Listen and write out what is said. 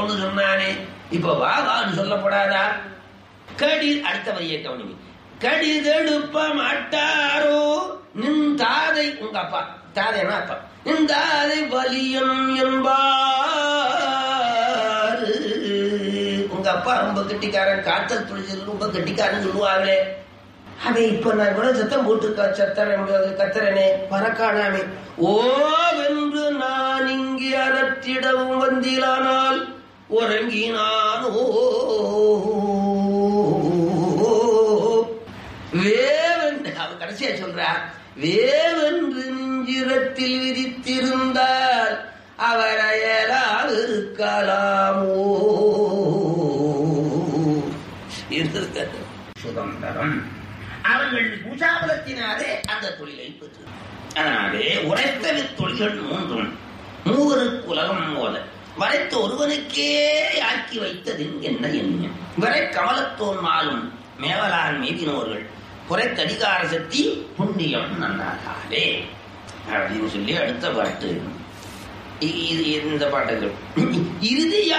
போன்னு சொன்னானே இப்ப வா வான்னு சொல்லப்படாதா கடி அடுத்த வரியை கவனிங்க கடிதெடுப்ப மாட்டாரோ நின் தாதை உங்க அப்பா தாதைனா அப்பா நின் தாதை வலியன் என்பார் உங்க அப்பா ரொம்ப கெட்டிக்காரன் காத்தல் துளிச்சல் ரொம்ப கெட்டிக்காரன் சொல்லுவாங்களே அவன் இப்ப நான் கூட சத்தம் போட்டு க- சத்தரன் கத்துறனே பறக்கானாமே ஓ வென்று நான் இங்கே அறத்திடவும் வந்திலானால் உறங்கினானோ வேவென்று அவன் கடைசியா சொல்றா வேவென்று நெஞ்சிரத்தில் விதித்திருந்தால் அவர் அயலால் இருக்கலாமோ இருந்திருக்கிறது சுதந்திரம் அவர்கள் பூஜாபலத்தினாலே அந்த தொழிலை பெற்று அதனாலே உரைத்தவி தொழில்கள் மூன்றும் மூவருக்கு உலகம் போல வரைத்த ஒருவனுக்கே ஆக்கி வைத்ததின் என்ன எண்ணம் வரை கமலத்தோன் மாலும் மேவலான் மீதினோர்கள் குறைத்தடிகார சக்தி புண்ணியம் நன்னாகாதே அப்படின்னு சொல்லி அடுத்த பாட்டு இ- இது இந்த பாட்டுகள் இறுதியா